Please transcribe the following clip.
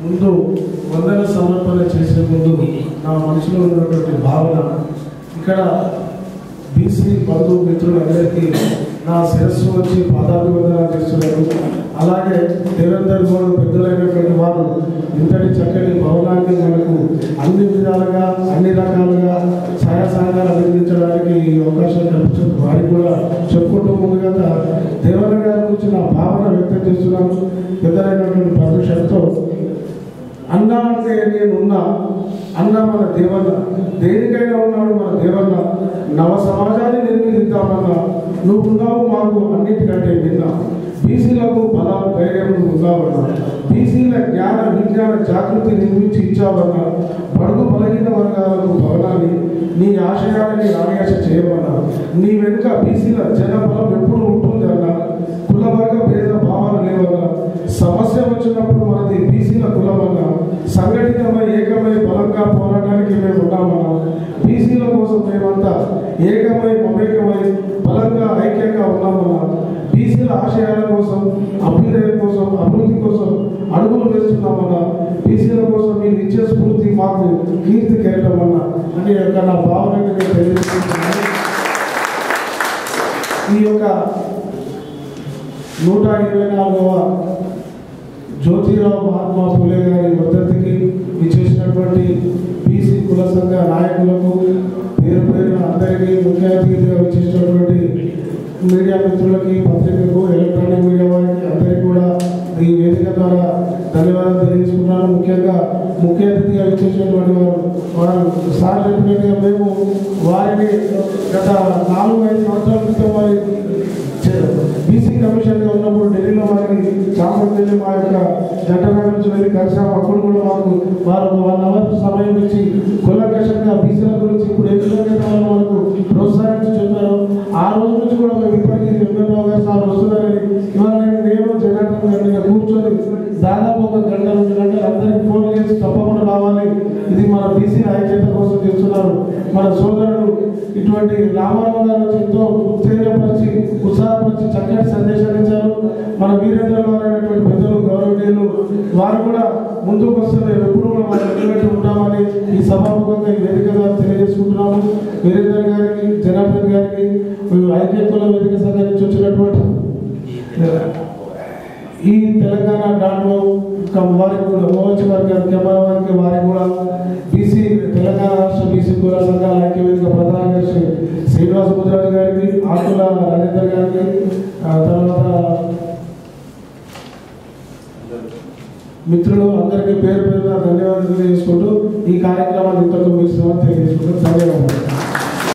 ముందు వందన సమర్పణ చేసే ముందు నా మనసులో ఉన్నటువంటి భావన ఇక్కడ బీసీ బంధు మిత్రులందరికీ నా శిరస్సు వచ్చి పాదాభివందనాలు చేస్తున్నారు అలాగే దేవేందర్ గౌడ్ పెద్దలైనటువంటి వారు ఇంతటి చక్కటి భవనాన్ని మనకు అన్ని విధాలుగా అన్ని రకాలుగా సహాయ సహకారాలు అందించడానికి ఈ అవకాశం కల్పించిన వారికి కూడా చెప్పుకుంటూ ముందుగా దేవన్న గారి గురించి నా భావన వ్యక్తం చేస్తున్నాను పెద్దలైనటువంటి పర్మిషన్తో అన్న అంటే నేను ఉన్నా అన్న మన దేవన్న దేనికైనా ఉన్నాడు మన దేవన్న నవ సమాజాన్ని నిర్మిద్దామన్నా నువ్వు ఉన్నావు మాకు అన్నిటికంటే విన్నా బీసీలకు బలం ధైర్యం నువ్వు ఉన్నావన్నా బీసీల జ్ఞాన విజ్ఞాన జాగృతి నిర్మించి ఇచ్చావన్నా బడుగు బలహీన వర్గాలకు భవనాన్ని నీ ఆశయాలని ఆయాస చేయమన్నా నీ వెనుక బీసీల జనబలం ఎప్పుడు ఉంటుంది అన్నా కుల వర్గ భేద భావాలు లేవన్నా సమస్య వచ్చినప్పుడు మనది బీసీల కులమన్నా సంఘటితమై ఏకమై బలంగా పోరాటానికి మేము ఉన్నామన్నా బీసీల కోసం మేమంతా ఏకమై మమేకమై బలంగా ఐక్యంగా ఉన్నామన్నా బీసీల ఆశయాల కోసం అభ్యుదయం కోసం అభివృద్ధి కోసం అడుగులు వేస్తున్నామన్నా బీసీల కోసం మీరు ఇచ్చే స్ఫూర్తి మాకు కీర్తి కేటమన్నా అని యొక్క నా భావనని నేను తెలియజేస్తున్నాను ఈ యొక్క నూట ఇరవై నాలుగవ జ్యోతిరావు మహాత్మా ఫులే గారి వర్ధంతికి ఇచ్చేసినటువంటి బీసీ కుల సంఘ నాయకులకు పేరు పేరున అందరికీ ముఖ్య అతిథిగా వచ్చేసినటువంటి మీడియా మిత్రులకి పత్రికకు ఎలక్ట్రానిక్ మీడియా వారికి అందరికీ కూడా ఈ వేదిక ద్వారా ధన్యవాదాలు తెలియజేసుకున్నాను ముఖ్యంగా ముఖ్య అతిథిగా ఇచ్చేసినటువంటి వారు వారు సార్ చెప్పినట్టుగా మేము వారిని గత నాలుగు ఐదు సంవత్సరాల క్రితం వారి బీసీ కమిషన్ గా ఉన్నప్పుడు ఢిల్లీలో వారికి చాంబర్ వెళ్ళి మా యొక్క జంటగా నుంచి వెళ్ళి కలిసాము అప్పుడు కూడా మాకు వారు ఒక వన్ అవర్ సమయం ఇచ్చి కులకషంగా బీసీల గురించి ఇప్పుడు ఏ విధంగా వాళ్ళు మనకు ప్రోత్సహించి చెప్పారు ఆ రోజు నుంచి కూడా మేము ఇప్పటికీ వెంకటరావు గారు సార్ వస్తున్నారని ఇవాళ నేను నేను జనార్దన్ గారి మీద కూర్చొని దాదాపు ఒక గంట రెండు గంటలు అందరికి ఫోన్ చేసి తప్పకుండా రావాలి ఇది మన బీసీ ఐక్యత కోసం చేస్తున్నారు మన సోదరుడు ఇటువంటి రామారావు గారు వచ్చి ఎంతో ఉత్తేజపరిచి ఉత్సాహపరిచి చక్కటి సందేశాలు ఇచ్చారు మన వీరేంద్ర గారు అనేటువంటి పెద్దలు గౌరవనీయులు వారు కూడా ముందుకు వస్తే ఎప్పుడు కూడా మనం నిలబెట్టి ఉంటామని ఈ సభాముఖంగా ఈ వేదిక ద్వారా తెలియజేసుకుంటున్నాము వీరేంద్ర గారికి జనార్దన్ గారికి ఐక్య కుల వేదిక సంఘం నుంచి వచ్చినటువంటి ఈ తెలంగాణ దాంట్లో వారికి కూడా మోహన్ వారికి కెమెరా వారికి వారికి కూడా బీసీ తెలంగాణ రాష్ట్ర బీసీ కుల సంఘాల ఐక్యవేదిక ప్రధాన కార్యదర్శి శ్రీనివాస ముద్రాజు గారికి ఆకుల రాజేందర్ గారికి ఆ తర్వాత మిత్రులు అందరికీ పేరు పేరున ధన్యవాదాలు తెలియజేసుకుంటూ ఈ కార్యక్రమాన్ని ఇంతకు ముగిస్తున్నామని తెలియజేసుకుంటూ